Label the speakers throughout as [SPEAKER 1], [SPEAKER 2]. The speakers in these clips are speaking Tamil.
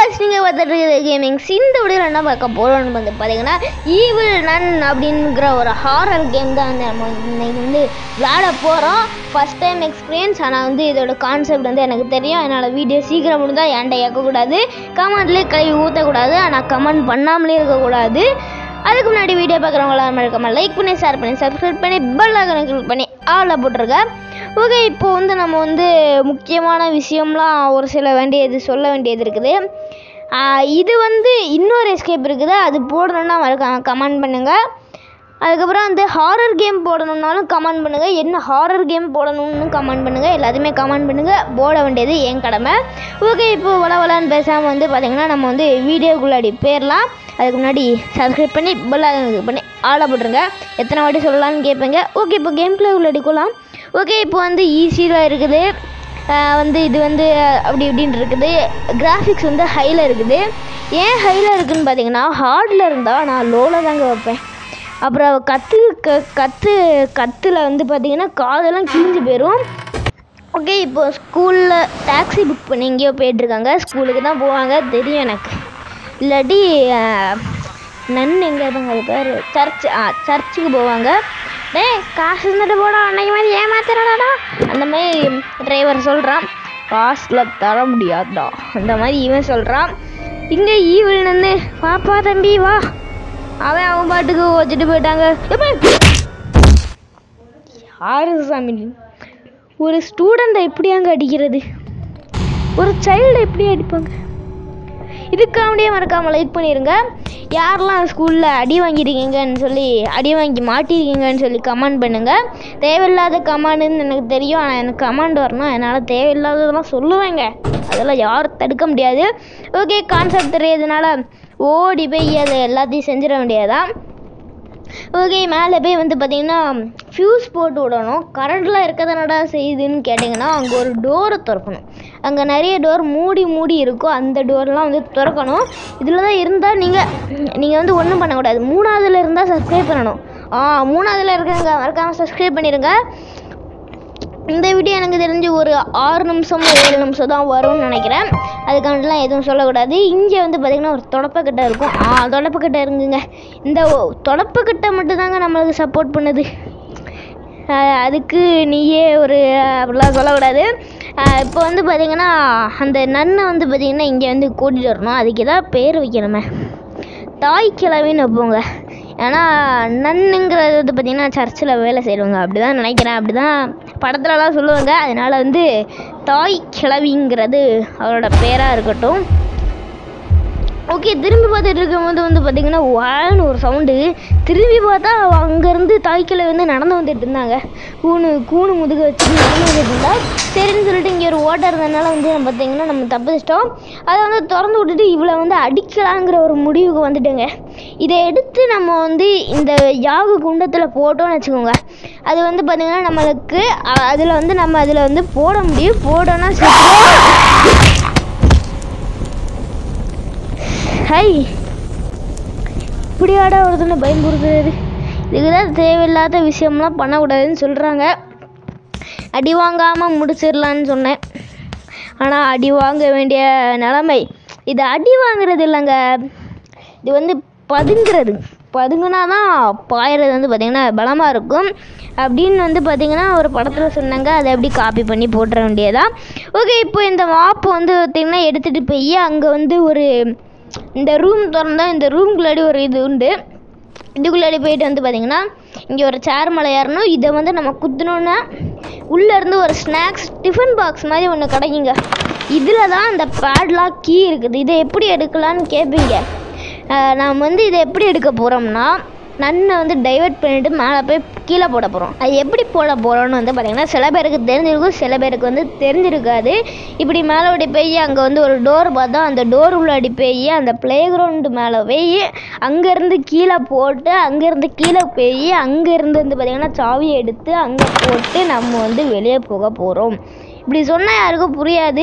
[SPEAKER 1] கைஸ் நீங்கள் பார்த்துட்டு இருக்கிற கேமிங்ஸ் இந்த வீடியோவில் என்ன பார்க்க போகிறோம்னு வந்து பார்த்தீங்கன்னா ஈவில் நன் அப்படிங்கிற ஒரு ஹாரர் கேம் தான் வந்து நம்ம இன்னைக்கு வந்து விளையாட போகிறோம் ஃபஸ்ட் டைம் எக்ஸ்பீரியன்ஸ் ஆனால் வந்து இதோட கான்செப்ட் வந்து எனக்கு தெரியும் அதனால் வீடியோ சீக்கிரம் முடிந்தால் என்கிட்ட கேட்கக்கூடாது கமெண்ட்லேயே கை ஊற்றக்கூடாது ஆனால் கமெண்ட் பண்ணாமலே இருக்கக்கூடாது அதுக்கு முன்னாடி வீடியோ பார்க்குறவங்களா மறக்காம லைக் பண்ணி ஷேர் பண்ணி சப்ஸ்கிரைப் பண்ணி பெல் ஐக்கனை கிளிக் பண்ணி ஆளில் போட்டிருக்கேன் ஓகே இப்போ வந்து நம்ம வந்து முக்கியமான விஷயம்லாம் ஒரு சில வேண்டியது சொல்ல வேண்டியது இருக்குது ஆஹ் இது வந்து இன்னொரு எஸ்கேப் இருக்குது அது போடணுன்னா மறக்காம கமெண்ட் பண்ணுங்கள் அதுக்கப்புறம் வந்து ஹாரர் கேம் போடணுன்னாலும் கமெண்ட் பண்ணுங்கள் என்ன ஹாரர் கேம் போடணும்னு கமெண்ட் பண்ணுங்கள் எல்லாத்தையுமே கமெண்ட் பண்ணுங்கள் போட வேண்டியது என் கடமை ஓகே இப்போ வள வளன்னு பேசாமல் வந்து பார்த்திங்கன்னா நம்ம வந்து வீடியோக்குள்ளாடி போயிடலாம் அதுக்கு முன்னாடி சப்ஸ்கிரைப் பண்ணி பெல் ஐக்கன் பண்ணி ஆளை போட்டுருங்க எத்தனை வாட்டி சொல்லலாம்னு கேட்பீங்க ஓகே இப்போ கேம் பிளே உள்ளாடி போகலாம் ஓகே இப்போ வந்து ஈஸியாக இருக்குது ஆஹ் வந்து இது வந்து அப்படி இப்படின்னு இருக்குது கிராஃபிக்ஸ் வந்து ஹையில் இருக்குது ஏன் ஹையில் இருக்குதுன்னு பார்த்தீங்கன்னா ஹார்டில் இருந்தால் நான் லோவில் தாங்க வைப்பேன் அப்புறம் கற்று க கற்று கத்தில் வந்து பார்த்தீங்கன்னா காதெல்லாம் கிழிஞ்சு போயிடும் ஓகே இப்போ ஸ்கூலில் டாக்ஸி புக் பண்ணி எங்கேயோ போயிட்டுருக்காங்க ஸ்கூலுக்கு தான் போவாங்க தெரியும் எனக்கு இல்லாட்டி ஆஹ், நன் எங்கே இருப்பாங்க அது பேர் சர்ச் ஆ சர்ச்சுக்கு போவாங்க டேய் காசு இருந்துட்டு போடா அன்னைக்கு மாதிரி ஏமாத்திரடாடா அந்த மாதிரி டிரைவர் சொல்கிறான் காசில் தர முடியாதுடா அந்த மாதிரி இவன் சொல்கிறான் இங்கே ஈவில் நின்று பாப்பா தம்பி வா அவன் அவன் பாட்டுக்கு வச்சுட்டு போயிட்டாங்க எப்பா யாரு சாமி நீ? ஒரு ஸ்டூடெண்ட்டை எப்படியாங்க அடிக்கிறது ஒரு சைல்டை எப்படி அடிப்பாங்க இதுக்காண்டியே மறக்காமல் லைக் பண்ணிடுங்க யாரெல்லாம் ஸ்கூலில் அடி வாங்கியிருக்கீங்கன்னு சொல்லி அடி வாங்கி மாட்டியிருக்கீங்கன்னு சொல்லி கமெண்ட் பண்ணுங்கள் தேவையில்லாத கமெண்டுன்னு எனக்கு தெரியும் ஆனால் எனக்கு கமெண்ட் வரணும் என்னால் தேவையில்லாததெல்லாம் சொல்லுவேங்க அதெல்லாம் யாரும் தடுக்க முடியாது ஓகே கான்செப்ட் தெரியாதனால ஓடி போய் அதை எல்லாத்தையும் செஞ்சிட வேண்டியதான் ஓகே மேலே போய் வந்து பார்த்தீங்கன்னா ஃப்யூஸ் போட்டு விடணும் கரண்ட்லாம் இருக்கதனடா செய்யுதுன்னு கேட்டிங்கன்னா அங்கே ஒரு டோரை திறக்கணும் அங்கே நிறைய டோர் மூடி மூடி இருக்கும் அந்த டோர்லாம் வந்து திறக்கணும் இதில் தான் இருந்தால் நீங்கள் நீங்கள் வந்து ஒன்றும் பண்ணக்கூடாது மூணாவதுல இருந்தால் சப்ஸ்கிரைப் பண்ணணும் ஆ மூணாவதுல இருக்கங்க மறக்காமல் சப்ஸ்கிரைப் பண்ணிடுங்க இந்த வீடியோ எனக்கு தெரிஞ்சு ஒரு ஆறு நிமிஷம் ஏழு நிமிஷம் தான் வரும்னு நினைக்கிறேன் அதுக்காண்டிலாம் எதுவும் சொல்லக்கூடாது இங்கே வந்து பார்த்திங்கன்னா ஒரு தொடப்பக்கட்டை இருக்கும் ஆ தொடப்பக்கட்டை இருக்குங்க இந்த ஒ- தொடப்பக்கட்டை மட்டும்தாங்க நம்மளுக்கு சப்போர்ட் பண்ணுது ஆஹ் அதுக்கு நீயே ஒரு அப்படிலாம் சொல்லக்கூடாது ஆஹ் இப்போ வந்து பார்த்திங்கன்னா அந்த நன்னை வந்து பார்த்திங்கன்னா இங்கே வந்து கூட்டிகிட்டு வரணும் அதுக்கு ஏதாவது பேர் வைக்கணுமே தாய் கிழவின்னு வைப்போங்க ஏன்னா நன்னுங்கிறது வந்து பார்த்திங்கன்னா சர்ச்சில் வேலை செய்கிறவங்க அப்படி தான் நினைக்கிறேன் அப்படி தான் படத்துலலாம் சொல்லுவாங்க அதனால் வந்து தாய் கிழவிங்கிறது அவரோட பேராக இருக்கட்டும் ஓகே திரும்பி பார்த்துட்டு இருக்கும்போது வந்து பார்த்தீங்கன்னா வான்னு ஒரு சவுண்டு திரும்பி பார்த்தா அங்கேருந்து தாய்க்கிழவி வந்து நடந்து வந்துட்டு இருந்தாங்க கூணு கூணு முதுக வச்சு நடந்து வந்துட்டு இருந்தா சரின்னு சொல்லிட்டு இங்கே ஒரு ஓட்டை இருந்ததுனால வந்து நம்ம பார்த்தீங்கன்னா நம்ம தப்பிச்சிட்டோம் அதை வந்து திறந்து விட்டுட்டு இவளை வந்து அடிக்கலாங்கிற ஒரு முடிவுக்கு வந்துட்டோங்க இதை எடுத்து நம்ம வந்து இந்த யாக குண்டத்தில் போட்டோம்னு வச்சுக்கோங்க அது வந்து பார்த்திங்கன்னா நம்மளுக்கு அதில் வந்து நம்ம அதில் வந்து போட முடியும் போட்டோன்னா சீக்கிரம் ஹை இப்படியாடா ஒருத்தனை பயன்படுத்துறது இதுக்கு தான் தேவையில்லாத விஷயம்லாம் பண்ணக்கூடாதுன்னு சொல்கிறாங்க அடி வாங்காமல் முடிச்சிடலான்னு சொன்னேன் ஆனால் அடி வாங்க வேண்டிய நிலைமை இது அடி வாங்குறது இல்லைங்க இது வந்து பதுங்கிறது பதுங்குனா தான் பாயறது வந்து பார்த்திங்கன்னா பலமாக இருக்கும் அப்படின்னு வந்து பார்த்திங்கன்னா ஒரு படத்தில் சொன்னாங்க அதை எப்படி காப்பி பண்ணி போட்டுற வேண்டியதான் ஓகே இப்போ இந்த மாப்பு வந்து பார்த்திங்கன்னா எடுத்துகிட்டு போய் அங்கே வந்து ஒரு இந்த ரூம் திறந்தா இந்த ரூம்குள்ளாடி ஒரு இது உண்டு இதுக்குள்ளாடி போயிட்டு வந்து பார்த்தீங்கன்னா இங்கே ஒரு சேர் மேலே ஏறணும் இதை வந்து நம்ம குத்துனோன்னா உள்ளேருந்து ஒரு ஸ்நாக்ஸ் டிஃபன் பாக்ஸ் மாதிரி ஒன்று கிடைக்குங்க இதில் தான் அந்த பேட்லாக் கீ இருக்குது இதை எப்படி எடுக்கலான்னு கேட்பீங்க அஹ் நாம் வந்து இதை எப்படி எடுக்க போகிறோம்னா நன்னை வந்து டைவர்ட் பண்ணிவிட்டு மேலே போய் கீழே போட போகிறோம் அது எப்படி போட போகிறோம்னு வந்து பார்த்திங்கன்னா சில பேருக்கு தெரிஞ்சிருக்கும் சில பேருக்கு வந்து தெரிஞ்சிருக்காது இப்படி மேலே ஓடி போய் அங்கே வந்து ஒரு டோர் பார்த்தா அந்த டோர் உள்ளாடி போய் அந்த ப்ளே கிரவுண்டு மேலே போய் அங்கேருந்து கீழே போட்டு அங்கேருந்து கீழே போய் அங்கேருந்து வந்து பார்த்திங்கன்னா சாவியை எடுத்து அங்கே போட்டு நம்ம வந்து வெளியே போக போகிறோம் இப்படி சொன்னால் யாருக்கும் புரியாது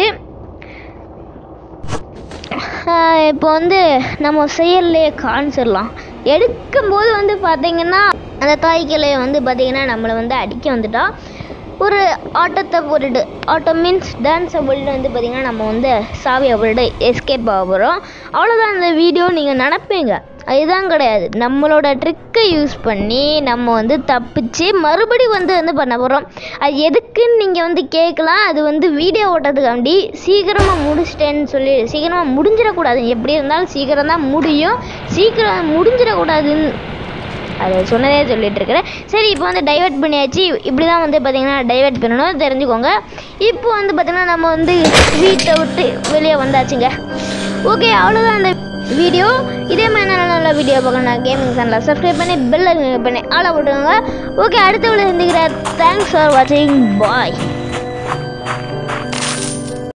[SPEAKER 1] ஆஹ் இப்போ வந்து நம்ம செயல்லையே காமிச்சிடலாம் எடுக்கும்போது வந்து பார்த்தீங்கன்னா அந்த தாய் கிளையை வந்து பார்த்தீங்கன்னா நம்மளை வந்து அடிக்க வந்துட்டா ஒரு ஆட்டத்தை போட்டுட்டு ஆட்டோ மீன்ஸ் டான்ஸை போட்டுட்டு வந்து பார்த்திங்கன்னா நம்ம வந்து சாவியை போட்டுட்டு எஸ்கேப் ஆக போகிறோம் அவ்வளோதான் இந்த வீடியோ நீங்கள் நினப்பீங்க அதுதான் கிடையாது நம்மளோட ட்ரிக்கை யூஸ் பண்ணி நம்ம வந்து தப்பிச்சு மறுபடியும் வந்து வந்து பண்ண போகிறோம் அது எதுக்குன்னு நீங்கள் வந்து கேட்கலாம் அது வந்து வீடியோ ஓட்டத்துக்காண்டி சீக்கிரமாக முடிச்சிட்டேன்னு சொல்லி சீக்கிரமாக முடிஞ்சிடக்கூடாது எப்படி இருந்தாலும் சீக்கிரம் தான் முடியும் சீக்கிரம் முடிஞ்சிடக்கூடாதுன்னு அதை சொன்னதே சொல்லிட்டு இருக்கிறேன் சரி இப்போ வந்து டைவர்ட் பண்ணியாச்சு இப்படி தான் வந்து பார்த்தீங்கன்னா டைவர்ட் பண்ணணும் தெரிஞ்சுக்கோங்க இப்போ வந்து பார்த்தீங்கன்னா நம்ம வந்து வீட்டை விட்டு வெளியே வந்தாச்சுங்க ஓகே அவ்வளோதான் அந்த வீடியோ இதே மாதிரி நல்ல நல்ல வீடியோ பார்க்கணும் கேமிங் சேனலை சப்ஸ்கிரைப் பண்ணி பெல் பண்ணி ஆளை போட்டுக்கோங்க ஓகே அடுத்த வீடியோ சந்திக்கிறேன் தேங்க்ஸ் ஃபார் வாட்சிங் பாய்